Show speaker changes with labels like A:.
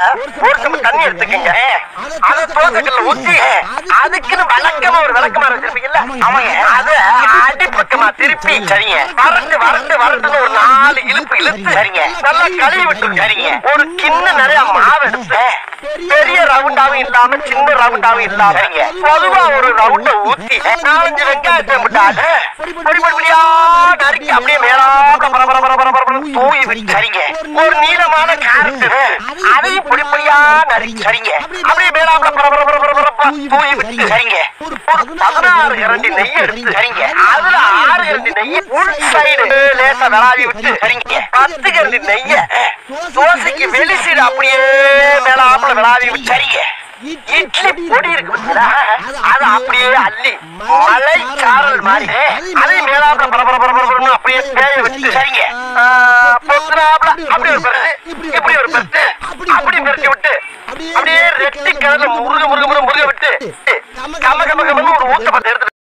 A: ஒரு சம்பு தண்ணி எடுத்துக்கங்க அது தோசைக்கல்ல ஊத்தி அதுக்குன்னு வழக்கமா ஒரு விளக்கமா வச்சிருப்பீங்கல்ல ஆமாங்க அது அடிப்பக்கமா திருப்பி சரிங்க வறண்டு வறண்டு வறண்டுன்னு ஒரு நாலு இழுப்பு இழுத்து சரிங்க நல்லா கழுவி விட்டு சரிங்க ஒரு கிண்ண நிறைய மாவு எடுத்து பெரிய ரவுண்டாவும் இல்லாம சின்ன ரவுண்டாவும் இல்லாம சரிங்க பொதுவா ஒரு ரவுண்ட ஊத்தி நாலஞ்சு வெங்காயத்தை விட்டாங்க பொடி பொடி பொடியா நறுக்கி அப்படியே மேலாக பர பர பர பர பர பர தூவி விட்டு சரிங்க ஒரு நீளமான கேரட் அதையும் பொடி பொடியா நறுக்கி சரிங்க அப்படியே மேலாக பர பர பர பர பர பர தூவி விட்டு சரிங்க ஒரு பதினாறு இரண்டு நெய் எடுத்து சரிங்க அதுல ஆறு இரண்டு நெய் உள் சைடு லேசா விளாவி விட்டு சரிங்க பத்து இரண்டு நெய்ய தோசைக்கு வெளி சைடு அப்படியே மேலாப்புல விளாவி விட்டு சரிங்க இட்லி பொடி இருக்கு பாத்தீங்களா? அது அப்படியே அள்ளி மலை சாரல் மாதிரி அதையும் மேலாப்புல பர பர பர பரன்னு அப்படியே பேய விட்டு சரிங்க ஆ, பொத்துனாப்புல அப்படி ஒரு பெருசு இப்படி ஒரு பெருசு அப்படி பெருக்கி விட்டு அப்படியே ரெட்டி கலர்ல முருக முருக முருக முருக விட்டு கம கம கமன்னு ஒரு ஊத்த பத்து எடுத்து